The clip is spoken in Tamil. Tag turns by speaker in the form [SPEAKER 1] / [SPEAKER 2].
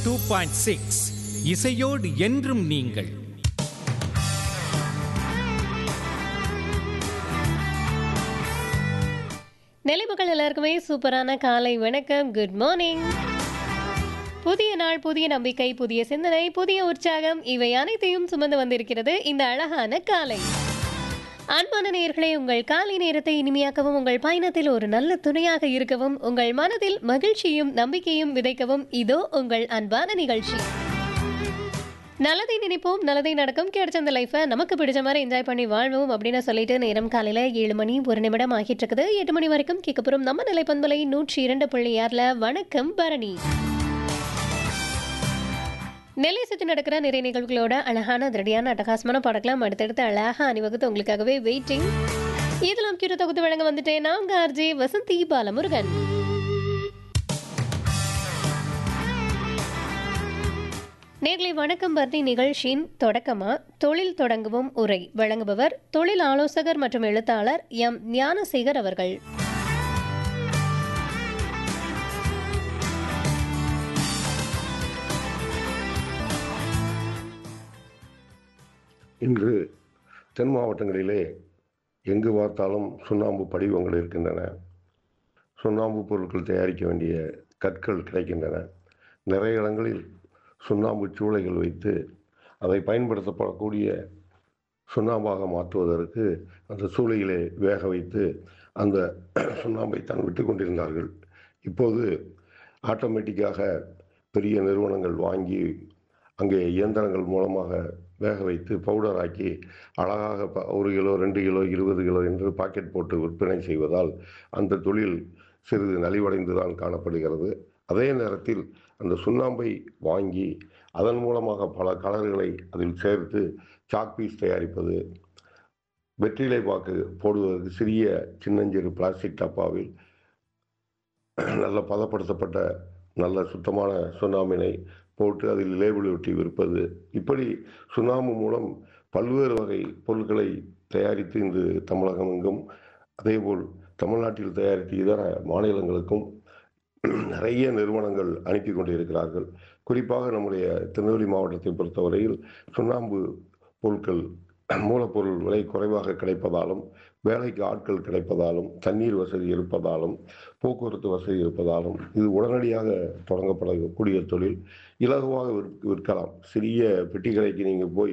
[SPEAKER 1] டூ பாயிண்ட் சிக்ஸ் இசையோடு என்றும் நீங்கள்
[SPEAKER 2] நெல்லிமக்கள் எல்லாருக்குமே சூப்பரான காலை வணக்கம் குட் மார்னிங் புதிய நாள் புதிய நம்பிக்கை புதிய சிந்தனை புதிய உற்சாகம் இவை அனைத்தையும் சுமந்து வந்திருக்கிறது இந்த அழகான காலை அன்பான நேயர்களே உங்கள் காலை நேரத்தை இனிமையாக்கவும் உங்கள் பயணத்தில் ஒரு நல்ல துணையாக இருக்கவும் உங்கள் மனதில் மகிழ்ச்சியும் நம்பிக்கையும் விதைக்கவும் இதோ உங்கள் அன்பான நிகழ்ச்சி நல்லதை நினைப்போம் நல்லதை நடக்கும் கிடைச்ச அந்த லைஃப்பை நமக்கு பிடிச்ச மாதிரி என்ஜாய் பண்ணி வாழ்வோம் அப்படின்னு சொல்லிட்டு நேரம் காலையில் ஏழு மணி ஒரு நிமிடம் ஆகிட்டு இருக்குது எட்டு மணி வரைக்கும் கேட்க போகிறோம் நம்ம நிலை பண்பலை நூற்றி இரண்டு புள்ளி ஆறில் வணக்கம் பரணி நெல்லை சுற்றி நடக்கிற நிறைய நிகழ்வுகளோட அழகான திருடியான அட்டகாசமான படக்கலாம் அடுத்தடுத்து அழகாக அணிவகுத்து உங்களுக்காகவே வெயிட்டிங் இதெல்லாம் கியூர தொகுத்து வழங்க வந்துட்டேன் நான் உங்க ஆர்ஜே வசந்தி பாலமுருகன் நேர்களை வணக்கம் பர்ணி நிகழ்ச்சியின் தொடக்கமா தொழில் தொடங்குவோம் உரை வழங்குபவர் தொழில் ஆலோசகர் மற்றும் எழுத்தாளர் எம் ஞானசேகர் அவர்கள்
[SPEAKER 3] இன்று தென் மாவட்டங்களிலே எங்கு பார்த்தாலும் சுண்ணாம்பு படிவங்கள் இருக்கின்றன சுண்ணாம்பு பொருட்கள் தயாரிக்க வேண்டிய கற்கள் கிடைக்கின்றன நிறைய இடங்களில் சுண்ணாம்பு சூளைகள் வைத்து அதை பயன்படுத்தப்படக்கூடிய சுண்ணாம்பாக மாற்றுவதற்கு அந்த சூளையிலே வேக வைத்து அந்த சுண்ணாம்பை தான் விட்டு கொண்டிருந்தார்கள் இப்போது ஆட்டோமேட்டிக்காக பெரிய நிறுவனங்கள் வாங்கி அங்கே இயந்திரங்கள் மூலமாக வேக வைத்து பவுடர் ஆக்கி அழகாக ப- ஒரு கிலோ ரெண்டு கிலோ இருபது கிலோ என்று பாக்கெட் போட்டு விற்பனை செய்வதால் அந்த தொழில் சிறிது நலிவடைந்து தான் காணப்படுகிறது அதே நேரத்தில் அந்த சுண்ணாம்பை வாங்கி அதன் மூலமாக பல கலர்களை அதில் சேர்த்து சாக் பீஸ் தயாரிப்பது வெற்றிலை பாக்கு போடுவதற்கு சிறிய சின்னஞ்சிறு பிளாஸ்டிக் டப்பாவில் நல்ல பதப்படுத்தப்பட்ட நல்ல சுத்தமான சுண்ணாம்பினை போட்டு அதில் லேபிள் ஒட்டி விற்பது இப்படி சுண்ணாம்பு மூலம் பல்வேறு வகை பொருட்களை தயாரித்து இன்று தமிழகம் எங்கும் அதேபோல் தமிழ்நாட்டில் தயாரித்து இதர மாநிலங்களுக்கும் நிறைய நிறுவனங்கள் அனுப்பி கொண்டிருக்கிறார்கள் குறிப்பாக நம்முடைய திருநெல்வேலி மாவட்டத்தை பொறுத்தவரையில் சுண்ணாம்பு பொருட்கள் மூலப்பொருள் விலை குறைவாக கிடைப்பதாலும் வேலைக்கு ஆட்கள் கிடைப்பதாலும் தண்ணீர் வசதி இருப்பதாலும் போக்குவரத்து வசதி இருப்பதாலும் இது உடனடியாக தொடங்கப்படக்கூடிய தொழில் இலகுவாக விற்- விற்கலாம் சிறிய பெட்டி கடைக்கு நீங்கள் போய்